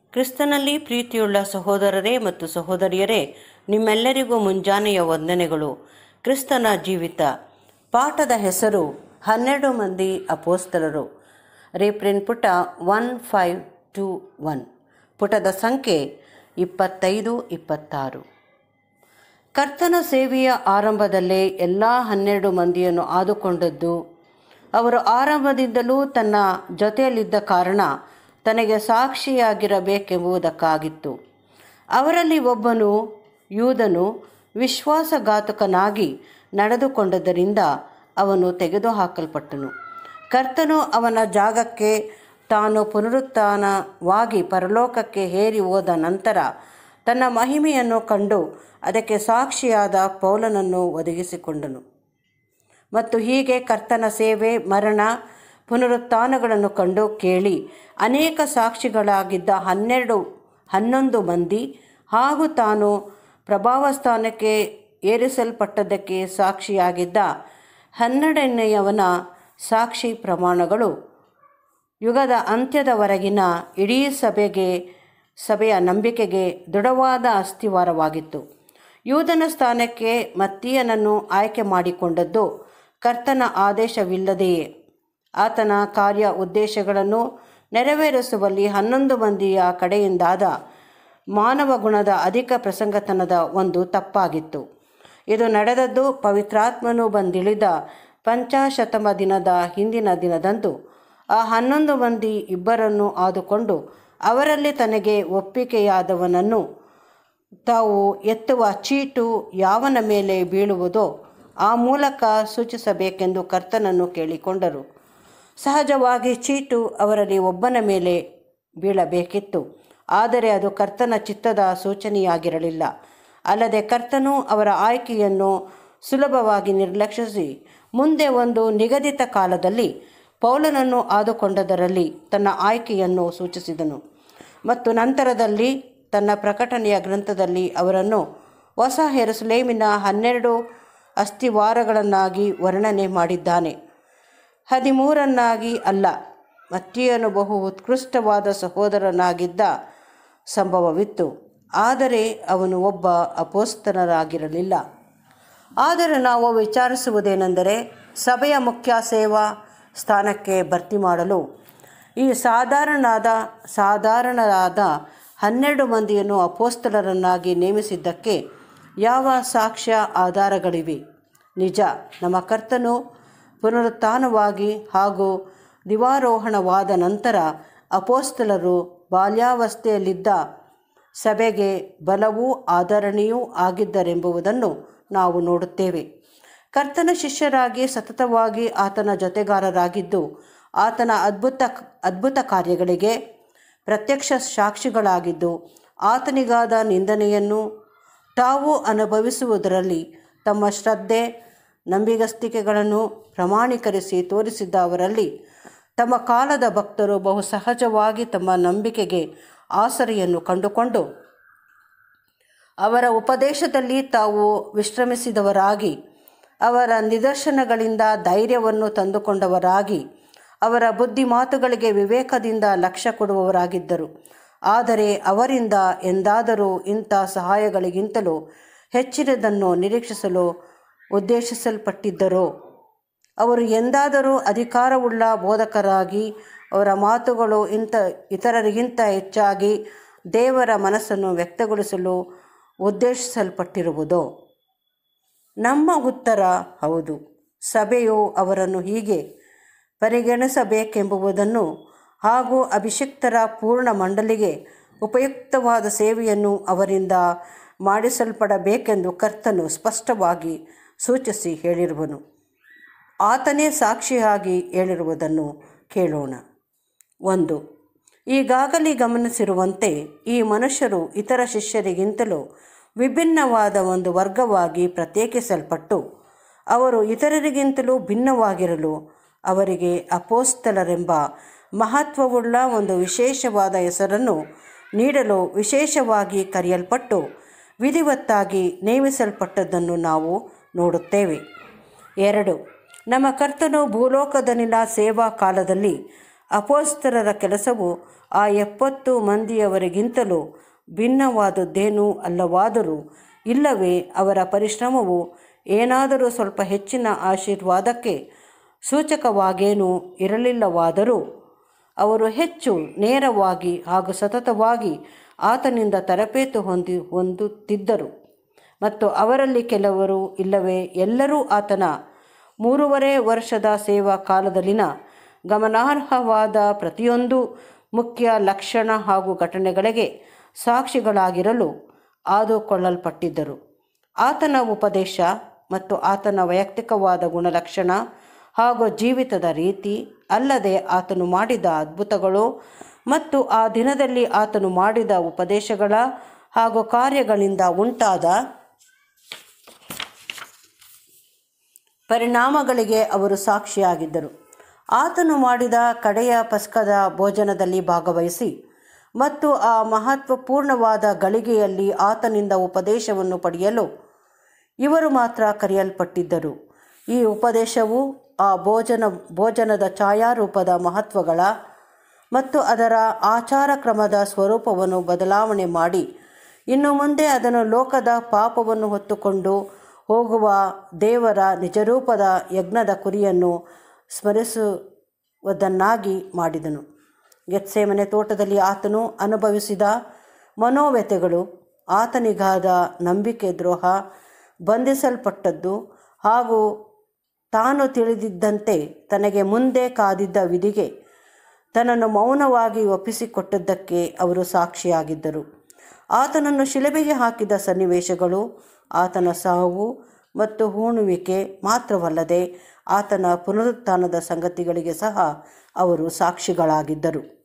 ಕ್ರಿಸ್ತನಲ್ಲಿ ಪ್ರೀತಿಯುಳ್ಳ ಸಹೋದರರೇ ಮತ್ತು ಸಹೋದರಿಯರೇ ನಿಮ್ಮೆಲ್ಲರಿಗೂ ಮುಂಜಾನೆಯ ವಂದನೆಗಳು ಕ್ರಿಸ್ತನ ಜೀವಿತ ಪಾಠದ ಹೆಸರು ಹನ್ನೆರಡು ಮಂದಿ ಅಪೋಸ್ತಲರು ರೇಪ್ರಿನ್ ಪುಟ ಒನ್ ಫೈವ್ ಟು ಒನ್ ಪುಟದ ಸಂಖ್ಯೆ ಇಪ್ಪತ್ತೈದು ಇಪ್ಪತ್ತಾರು ಕರ್ತನ ಸೇವೆಯ ಆರಂಭದಲ್ಲೇ ಎಲ್ಲ ಹನ್ನೆರಡು ಮಂದಿಯನ್ನು ಆದುಕೊಂಡದ್ದು ಅವರು ಆರಂಭದಿಂದಲೂ ತನ್ನ ಜೊತೆಯಲ್ಲಿದ್ದ ಕಾರಣ ತನಗೆ ಸಾಕ್ಷಿಯಾಗಿರಬೇಕೆಂಬುದಕ್ಕಾಗಿತ್ತು ಅವರಲ್ಲಿ ಒಬ್ಬನು ಯೂದನು ವಿಶ್ವಾಸಘಾತಕನಾಗಿ ನಡೆದುಕೊಂಡದ್ದರಿಂದ ಅವನು ತೆಗೆದುಹಾಕಲ್ಪಟ್ಟನು ಕರ್ತನು ಅವನ ಜಾಗಕ್ಕೆ ತಾನು ಪುನರುತ್ಥಾನವಾಗಿ ಪರಲೋಕಕ್ಕೆ ಹೇರಿ ಹೋದ ನಂತರ ತನ್ನ ಮಹಿಮೆಯನ್ನು ಕಂಡು ಅದಕ್ಕೆ ಸಾಕ್ಷಿಯಾದ ಪೌಲನನ್ನು ಒದಗಿಸಿಕೊಂಡನು ಮತ್ತು ಹೀಗೆ ಕರ್ತನ ಸೇವೆ ಮರಣ ಪುನರುತ್ಥಾನಗಳನ್ನು ಕಂಡು ಕೇಳಿ ಅನೇಕ ಸಾಕ್ಷಿಗಳಾಗಿದ್ದ ಹನ್ನೆರಡು ಹನ್ನೊಂದು ಮಂದಿ ಹಾಗೂ ತಾನು ಪ್ರಭಾವಸ್ಥಾನಕ್ಕೆ ಏರಿಸಲ್ಪಟ್ಟದ್ದಕ್ಕೆ ಸಾಕ್ಷಿಯಾಗಿದ್ದ ಹನ್ನೆರಡನೆಯವನ ಸಾಕ್ಷಿ ಪ್ರಮಾಣಗಳು ಯುಗದ ಅಂತ್ಯದವರೆಗಿನ ಇಡೀ ಸಭೆಗೆ ಸಭೆಯ ನಂಬಿಕೆಗೆ ದೃಢವಾದ ಅಸ್ಥಿವಾರವಾಗಿತ್ತು ಯೂದನ ಸ್ಥಾನಕ್ಕೆ ಮತ್ತೀಯನನ್ನು ಆಯ್ಕೆ ಮಾಡಿಕೊಂಡದ್ದು ಕರ್ತನ ಆದೇಶವಿಲ್ಲದೆಯೇ ಆತನ ಕಾರ್ಯ ಉದ್ದೇಶಗಳನ್ನು ನೆರವೇರಿಸುವಲ್ಲಿ ಹನ್ನೊಂದು ಮಂದಿಯ ಕಡೆಯಿಂದಾದ ಮಾನವ ಗುಣದ ಅಧಿಕ ಪ್ರಸಂಗತನದ ಒಂದು ತಪ್ಪಾಗಿತ್ತು ಇದು ನಡೆದದ್ದು ಪವಿತ್ರಾತ್ಮನು ಬಂದಿಳಿದ ಪಂಚಾಶತಮ ದಿನದ ಹಿಂದಿನ ದಿನದಂದು ಆ ಹನ್ನೊಂದು ಮಂದಿ ಇಬ್ಬರನ್ನು ಆದುಕೊಂಡು ಅವರಲ್ಲಿ ತನಗೆ ಒಪ್ಪಿಗೆಯಾದವನನ್ನು ತಾವು ಎತ್ತುವ ಚೀಟು ಯಾವನ ಮೇಲೆ ಬೀಳುವುದೋ ಆ ಮೂಲಕ ಸೂಚಿಸಬೇಕೆಂದು ಕರ್ತನನ್ನು ಕೇಳಿಕೊಂಡರು ಸಹಜವಾಗಿ ಚೀಟು ಅವರಲ್ಲಿ ಒಬ್ಬನ ಮೇಲೆ ಬೀಳಬೇಕಿತ್ತು ಆದರೆ ಅದು ಕರ್ತನ ಚಿತ್ತದ ಸೂಚನೆಯಾಗಿರಲಿಲ್ಲ ಅಲ್ಲದೆ ಕರ್ತನು ಅವರ ಆಯ್ಕೆಯನ್ನು ಸುಲಭವಾಗಿ ನಿರ್ಲಕ್ಷಿಸಿ ಮುಂದೆ ಒಂದು ನಿಗದಿತ ಕಾಲದಲ್ಲಿ ಪೌಲನನ್ನು ಆದುಕೊಂಡದರಲ್ಲಿ ತನ್ನ ಆಯ್ಕೆಯನ್ನು ಸೂಚಿಸಿದನು ಮತ್ತು ನಂತರದಲ್ಲಿ ತನ್ನ ಪ್ರಕಟಣೆಯ ಗ್ರಂಥದಲ್ಲಿ ಅವರನ್ನು ಹೊಸ ಹೆರುಸಲೇಮಿನ ಹನ್ನೆರಡು ಅಸ್ಥಿವಾರಗಳನ್ನಾಗಿ ವರ್ಣನೆ ಮಾಡಿದ್ದಾನೆ ಹದಿಮೂರನ್ನಾಗಿ ಅಲ್ಲ ಮತ್ತಿಯನು ಬಹು ಉತ್ಕೃಷ್ಟವಾದ ಸಹೋದರನಾಗಿದ್ದ ಸಂಭವವಿತ್ತು ಆದರೆ ಅವನು ಒಬ್ಬ ಅಪೋಸ್ತನರಾಗಿರಲಿಲ್ಲ ಆದರೆ ನಾವು ವಿಚಾರಿಸುವುದೇನೆಂದರೆ ಸಭೆಯ ಮುಖ್ಯ ಸೇವಾ ಸ್ಥಾನಕ್ಕೆ ಭರ್ತಿ ಮಾಡಲು ಈ ಸಾಧಾರಣವಾದ ಸಾಧಾರಣರಾದ ಹನ್ನೆರಡು ಮಂದಿಯನ್ನು ಅಪೋಸ್ತಲರನ್ನಾಗಿ ನೇಮಿಸಿದ್ದಕ್ಕೆ ಯಾವ ಸಾಕ್ಷ್ಯ ಆಧಾರಗಳಿವೆ ನಿಜ ನಮ್ಮ ಕರ್ತನು ಪುನರುತ್ಥಾನವಾಗಿ ಹಾಗೂ ದಿವಾರೋಹಣವಾದ ನಂತರ ಅಪೋಸ್ತಲರು ಬಾಲ್ಯಾವಸ್ಥೆಯಲ್ಲಿದ್ದ ಸಭೆಗೆ ಬಲವೂ ಆಧರಣೆಯೂ ಆಗಿದ್ದರೆಂಬುದನ್ನು ನಾವು ನೋಡುತ್ತೇವೆ ಕರ್ತನ ಶಿಷ್ಯರಾಗಿ ಸತತವಾಗಿ ಆತನ ಜೊತೆಗಾರರಾಗಿದ್ದು ಆತನ ಅದ್ಭುತ ಅದ್ಭುತ ಕಾರ್ಯಗಳಿಗೆ ಪ್ರತ್ಯಕ್ಷ ಸಾಕ್ಷಿಗಳಾಗಿದ್ದು ಆತನಿಗಾದ ನಿಂದನೆಯನ್ನು ತಾವು ಅನುಭವಿಸುವುದರಲ್ಲಿ ತಮ್ಮ ಶ್ರದ್ಧೆ ನಂಬಿಗಸ್ತಿಕೆಗಳನ್ನು ಪ್ರಮಾಣೀಕರಿಸಿ ತೋರಿಸಿದ್ದ ಅವರಲ್ಲಿ ತಮ್ಮ ಕಾಲದ ಭಕ್ತರು ಬಹು ಸಹಜವಾಗಿ ತಮ್ಮ ನಂಬಿಕೆಗೆ ಆಸರೆಯನ್ನು ಕಂಡುಕೊಂಡು ಅವರ ಉಪದೇಶದಲ್ಲಿ ತಾವು ವಿಶ್ರಮಿಸಿದವರಾಗಿ ಅವರ ನಿದರ್ಶನಗಳಿಂದ ಧೈರ್ಯವನ್ನು ತಂದುಕೊಂಡವರಾಗಿ ಅವರ ಬುದ್ಧಿ ಮಾತುಗಳಿಗೆ ವಿವೇಕದಿಂದ ಲಕ್ಷ್ಯ ಕೊಡುವವರಾಗಿದ್ದರು ಆದರೆ ಅವರಿಂದ ಎಂದಾದರೂ ಇಂಥ ಸಹಾಯಗಳಿಗಿಂತಲೂ ಹೆಚ್ಚಿನದನ್ನು ನಿರೀಕ್ಷಿಸಲು ಉದ್ದೇಶಿಸಲ್ಪಟ್ಟಿದ್ದರೋ ಅವರು ಎಂದಾದರೂ ಅಧಿಕಾರವುಳ್ಳ ಬೋಧಕರಾಗಿ ಅವರ ಮಾತುಗಳು ಇಂಥ ಇತರರಿಗಿಂತ ಹೆಚ್ಚಾಗಿ ದೇವರ ಮನಸ್ಸನ್ನು ವ್ಯಕ್ತಗೊಳಿಸಲು ಉದ್ದೇಶಿಸಲ್ಪಟ್ಟಿರುವುದೋ ನಮ್ಮ ಉತ್ತರ ಹೌದು ಸಭೆಯು ಅವರನ್ನು ಹೀಗೆ ಪರಿಗಣಿಸಬೇಕೆಂಬುದನ್ನು ಹಾಗೂ ಅಭಿಷಿಕ್ತರ ಪೂರ್ಣ ಮಂಡಲಿಗೆ ಉಪಯುಕ್ತವಾದ ಸೇವೆಯನ್ನು ಅವರಿಂದ ಮಾಡಿಸಲ್ಪಡಬೇಕೆಂದು ಕರ್ತನು ಸ್ಪಷ್ಟವಾಗಿ ಸೂಚಿಸಿ ಹೇಳಿರುವನು ಆತನೇ ಸಾಕ್ಷಿಯಾಗಿ ಹೇಳಿರುವುದನ್ನು ಕೇಳೋಣ ಒಂದು ಈಗಾಗಲೇ ಗಮನಿಸಿರುವಂತೆ ಈ ಮನುಷ್ಯರು ಇತರ ಶಿಷ್ಯರಿಗಿಂತಲೂ ವಿಭಿನ್ನವಾದ ಒಂದು ವರ್ಗವಾಗಿ ಪ್ರತ್ಯೇಕಿಸಲ್ಪಟ್ಟು ಅವರು ಇತರರಿಗಿಂತಲೂ ಭಿನ್ನವಾಗಿರಲು ಅವರಿಗೆ ಅಪೋಸ್ತಲರೆಂಬ ಮಹತ್ವವುಳ್ಳ ಒಂದು ವಿಶೇಷವಾದ ಹೆಸರನ್ನು ನೀಡಲು ವಿಶೇಷವಾಗಿ ಕರೆಯಲ್ಪಟ್ಟು ವಿಧಿವತ್ತಾಗಿ ನೇಮಿಸಲ್ಪಟ್ಟದ್ದನ್ನು ನಾವು ನೋಡುತ್ತೇವೆ ಎರಡು ನಮ್ಮ ಕರ್ತನು ಭೂಲೋಕದಲ್ಲಿನ ಸೇವಾ ಕಾಲದಲ್ಲಿ ಅಪೋಸ್ತರರ ಕೆಲಸವು ಆ ಎಪ್ಪತ್ತು ಮಂದಿಯವರಿಗಿಂತಲೂ ಭಿನ್ನವಾದದ್ದೇನೂ ಅಲ್ಲವಾದರೂ ಇಲ್ಲವೇ ಅವರ ಪರಿಶ್ರಮವು ಏನಾದರೂ ಸ್ವಲ್ಪ ಹೆಚ್ಚಿನ ಆಶೀರ್ವಾದಕ್ಕೆ ಸೂಚಕವಾಗೇನೂ ಇರಲಿಲ್ಲವಾದರೂ ಅವರು ಹೆಚ್ಚು ನೇರವಾಗಿ ಹಾಗೂ ಸತತವಾಗಿ ಆತನಿಂದ ತರಬೇತು ಹೊಂದಿ ಹೊಂದುತ್ತಿದ್ದರು ಮತ್ತು ಅವರಲ್ಲಿ ಕೆಲವರು ಇಲ್ಲವೇ ಎಲ್ಲರೂ ಆತನ ಮೂರುವರೆ ವರ್ಷದ ಸೇವಾ ಕಾಲದಲ್ಲಿನ ಗಮನಾರ್ಹವಾದ ಪ್ರತಿಯೊಂದು ಮುಖ್ಯ ಲಕ್ಷಣ ಹಾಗೂ ಘಟನೆಗಳಿಗೆ ಸಾಕ್ಷಿಗಳಾಗಿರಲು ಆದುಕೊಳ್ಳಲ್ಪಟ್ಟಿದ್ದರು ಆತನ ಉಪದೇಶ ಮತ್ತು ಆತನ ವೈಯಕ್ತಿಕವಾದ ಗುಣಲಕ್ಷಣ ಹಾಗೂ ಜೀವಿತದ ರೀತಿ ಅಲ್ಲದೆ ಆತನು ಮಾಡಿದ ಅದ್ಭುತಗಳು ಮತ್ತು ಆ ದಿನದಲ್ಲಿ ಆತನು ಮಾಡಿದ ಉಪದೇಶಗಳ ಹಾಗೂ ಕಾರ್ಯಗಳಿಂದ ಉಂಟಾದ ಪರಿಣಾಮಗಳಿಗೆ ಅವರು ಸಾಕ್ಷಿಯಾಗಿದ್ದರು ಆತನು ಮಾಡಿದ ಕಡೆಯ ಪಸ್ಕದ ಭೋಜನದಲ್ಲಿ ಭಾಗವಹಿಸಿ ಮತ್ತು ಆ ಮಹತ್ವಪೂರ್ಣವಾದ ಗಳಿಗೆಯಲ್ಲಿ ಆತನಿಂದ ಉಪದೇಶವನ್ನು ಪಡೆಯಲು ಇವರು ಮಾತ್ರ ಕರೆಯಲ್ಪಟ್ಟಿದ್ದರು ಈ ಉಪದೇಶವು ಆ ಭೋಜನ ಭೋಜನದ ಛಾಯಾರೂಪದ ಮಹತ್ವಗಳ ಮತ್ತು ಅದರ ಆಚಾರ ಕ್ರಮದ ಸ್ವರೂಪವನ್ನು ಬದಲಾವಣೆ ಮಾಡಿ ಇನ್ನು ಮುಂದೆ ಅದನ್ನು ಲೋಕದ ಪಾಪವನ್ನು ಹೊತ್ತುಕೊಂಡು ಹೋಗುವ ದೇವರ ನಿಜರೂಪದ ಯಜ್ಞದ ಕುರಿಯನ್ನು ಸ್ಮರಿಸುವುದನ್ನಾಗಿ ಮಾಡಿದನು ಗೆತ್ಸೇಮನೆ ತೋಟದಲ್ಲಿ ಆತನು ಅನುಭವಿಸಿದ ಮನೋವ್ಯತೆಗಳು ಆತನಿಗಾದ ನಂಬಿಕೆ ದ್ರೋಹ ಬಂಧಿಸಲ್ಪಟ್ಟದ್ದು ಹಾಗೂ ತಾನು ತಿಳಿದಿದ್ದಂತೆ ತನಗೆ ಮುಂದೆ ಕಾದಿದ್ದ ವಿಧಿಗೆ ತನ್ನನ್ನು ಮೌನವಾಗಿ ಒಪ್ಪಿಸಿಕೊಟ್ಟದ್ದಕ್ಕೆ ಅವರು ಸಾಕ್ಷಿಯಾಗಿದ್ದರು ಆತನನ್ನು ಶಿಲುಬೆಗೆ ಹಾಕಿದ ಸನ್ನಿವೇಶಗಳು ಆತನ ಸಾವು ಮತ್ತು ಹೂಣುವಿಕೆ ಮಾತ್ರವಲ್ಲದೆ ಆತನ ಪುನರುತ್ಥಾನದ ಸಂಗತಿಗಳಿಗೆ ಸಹ ಅವರು ಸಾಕ್ಷಿಗಳಾಗಿದ್ದರು